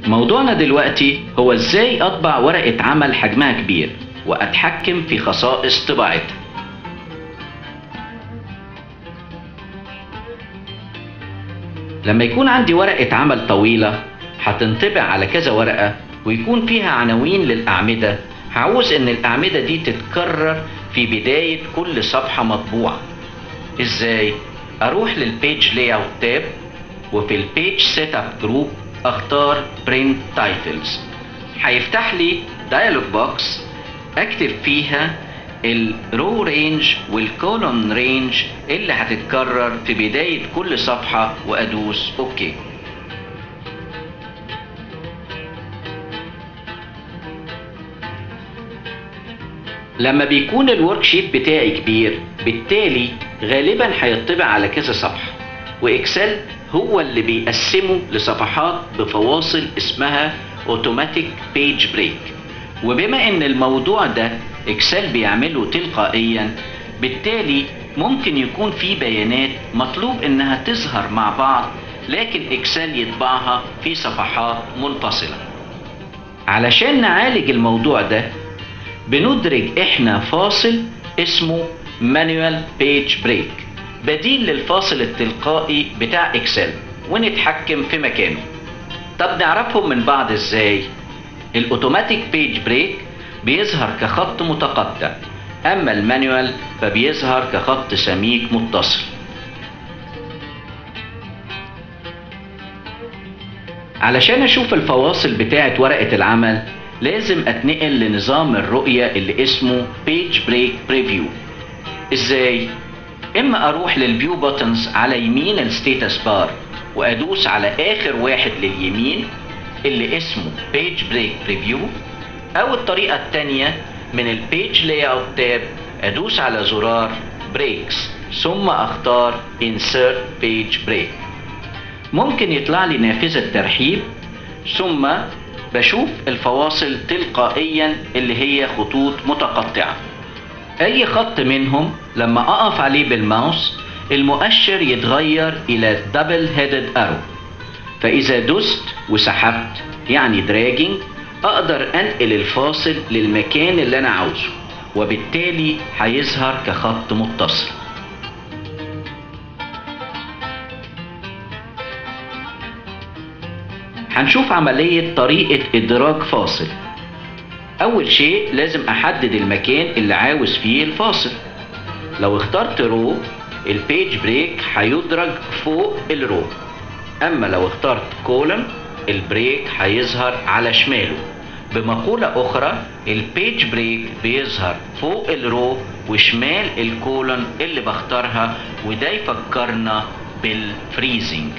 موضوعنا دلوقتي هو ازاي اطبع ورقة عمل حجمها كبير واتحكم في خصائص طباعتها لما يكون عندي ورقة عمل طويلة هتنطبع على كذا ورقة ويكون فيها عناوين للأعمدة هعوز ان الأعمدة دي تتكرر في بداية كل صفحة مطبوعة ازاي؟ اروح للبيج لاي اوت تاب وفي البيج سيت اب جروب اختار برنت تايتلز هيفتح لي دايلوج بوكس اكتب فيها الرو رينج والكولوم رينج اللي هتتكرر في بداية كل صفحة وادوس اوكي لما بيكون الورك شيت بتاعي كبير بالتالي غالبا هيطبع على كذا صفحة واكسل هو اللي بيقسمه لصفحات بفواصل اسمها اوتوماتيك بيج بريك وبما ان الموضوع ده اكسل بيعمله تلقائيا بالتالي ممكن يكون في بيانات مطلوب انها تظهر مع بعض لكن اكسل يطبعها في صفحات منفصلة علشان نعالج الموضوع ده بندرج احنا فاصل اسمه مانوال بيج بريك بديل للفاصل التلقائي بتاع اكسل ونتحكم في مكانه طب نعرفهم من بعض ازاي الاوتوماتيك بيج بريك بيظهر كخط متقطع اما المانيوال فبيظهر كخط سميك متصل علشان اشوف الفواصل بتاعه ورقة العمل لازم اتنقل لنظام الرؤية اللي اسمه بيج بريك بريفيو ازاي اما اروح للفيو بوتنز على يمين الستيتس بار وادوس على اخر واحد لليمين اللي اسمه بيج بريك بريفيو او الطريقة التانية من البيج لاي اوت تاب ادوس على زرار بريكس ثم اختار insert page break ممكن يطلع لي نافذة ترحيب ثم بشوف الفواصل تلقائيا اللي هي خطوط متقطعة اي خط منهم لما اقف عليه بالماوس المؤشر يتغير الى دبل هيدد ارو فاذا دست وسحبت يعني دراجنج اقدر انقل الفاصل للمكان اللي انا عاوزه وبالتالي هيظهر كخط متصل هنشوف عملية طريقة إدراج فاصل أول شيء لازم أحدد المكان اللي عاوز فيه الفاصل لو اخترت رو البيج بريك هيدرج فوق الرو أما لو اخترت كولم البريك هيظهر على شماله بمقولة أخرى البيج بريك بيظهر فوق الرو وشمال الكولون اللي بختارها وده يفكرنا بالفريزنج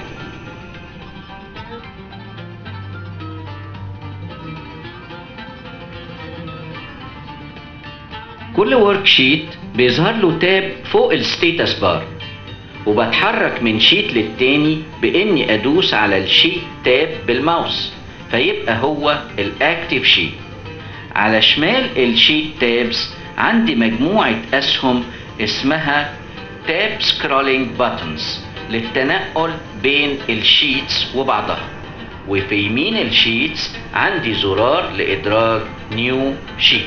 كل ورك شيت بيظهر له تاب فوق الستيتس بار وبتحرك من شيت للتاني باني ادوس على الشيت تاب بالماوس فيبقى هو الاكتيف شيت على شمال الشيت تابس عندي مجموعة اسهم اسمها تاب سكرولينج باتنز للتنقل بين الشيتس وبعضها وفي يمين الشيتس عندي زرار لادراج نيو شيت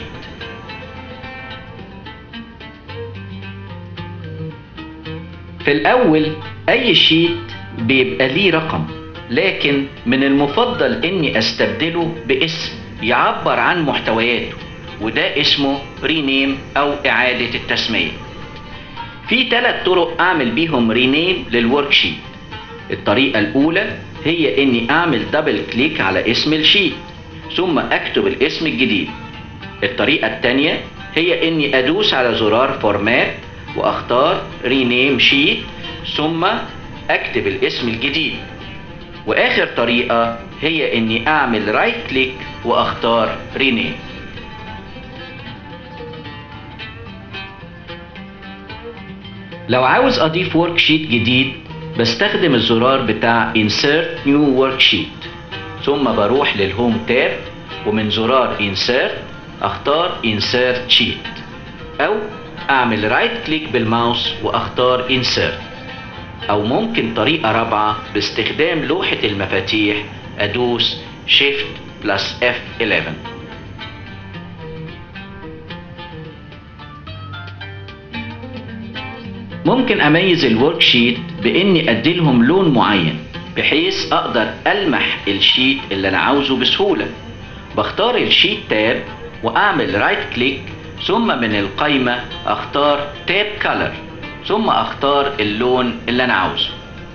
في الأول أي شيت بيبقى ليه رقم لكن من المفضل إني أستبدله باسم يعبر عن محتوياته وده اسمه رينيم أو إعادة التسمية في ثلاث طرق أعمل بيهم رينيم للورك شيت الطريقة الأولى هي إني أعمل دبل كليك على اسم الشيت ثم أكتب الاسم الجديد الطريقة الثانية هي إني أدوس على زرار فورمات واختار رينيم شيت ثم اكتب الاسم الجديد واخر طريقة هي اني اعمل رايت كليك واختار رينيم لو عاوز اضيف ورك شيت جديد بستخدم الزرار بتاع insert new worksheet ثم بروح للهوم تاب ومن زرار insert اختار insert sheet او اعمل رايت كليك بالماوس واختار insert او ممكن طريقة رابعة باستخدام لوحة المفاتيح ادوس Shift plus F11 ممكن اميز الورك شيت باني ادي لهم لون معين بحيث اقدر المح الشيت اللي انا عاوزه بسهولة بختار الشيت تاب واعمل رايت كليك ثم من القائمة اختار تاب كولر ثم اختار اللون اللي انا عاوزه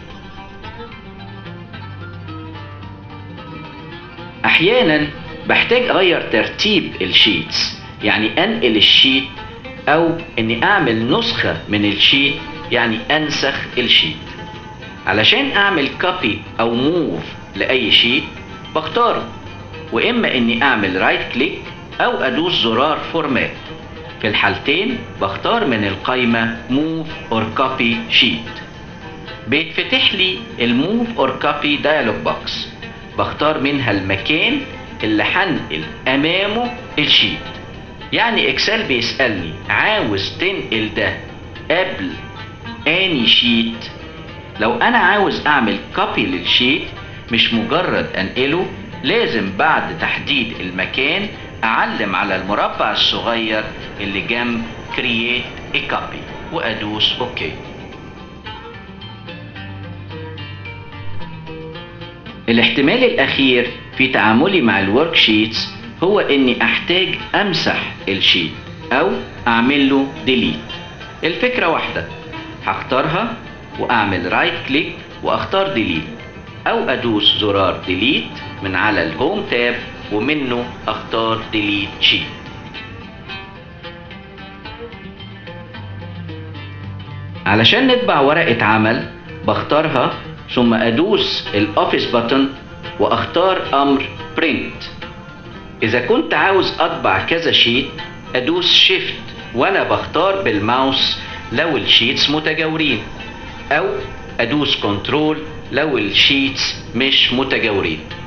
احيانا بحتاج اغير ترتيب الشيتس يعني انقل الشيت او اني اعمل نسخة من الشيت يعني انسخ الشيت علشان اعمل كوبي او موف لاي شيت بختاره واما اني اعمل رايت كليك او ادوس زرار فورمات في الحالتين بختار من القائمة موف اور كوبي شيت بيتفتح لي الموف اور كوبي دايلوج بوكس بختار منها المكان اللي هنقل امامه الشيت يعني اكسل بيسألني عاوز تنقل ده قبل اني شيت لو انا عاوز اعمل كوبي للشيت مش مجرد انقله لازم بعد تحديد المكان اعلم على المربع الصغير اللي جنب create a copy وادوس اوكي الاحتمال الاخير في تعاملي مع الورك شيتس هو اني احتاج امسح الشيت او اعمل له ديليت الفكرة واحدة هختارها واعمل رايت كليك واختار ديليت او ادوس زرار ديليت من على الهوم تاب ومنه اختار ديليت شيت علشان نطبع ورقة عمل بختارها ثم ادوس الاوفيس بutton واختار امر print اذا كنت عاوز اطبع كذا شيت ادوس شيفت وانا بختار بالماوس لو الشيتس متجاورين او ادوس كنترول لو الشيتس مش متجاورين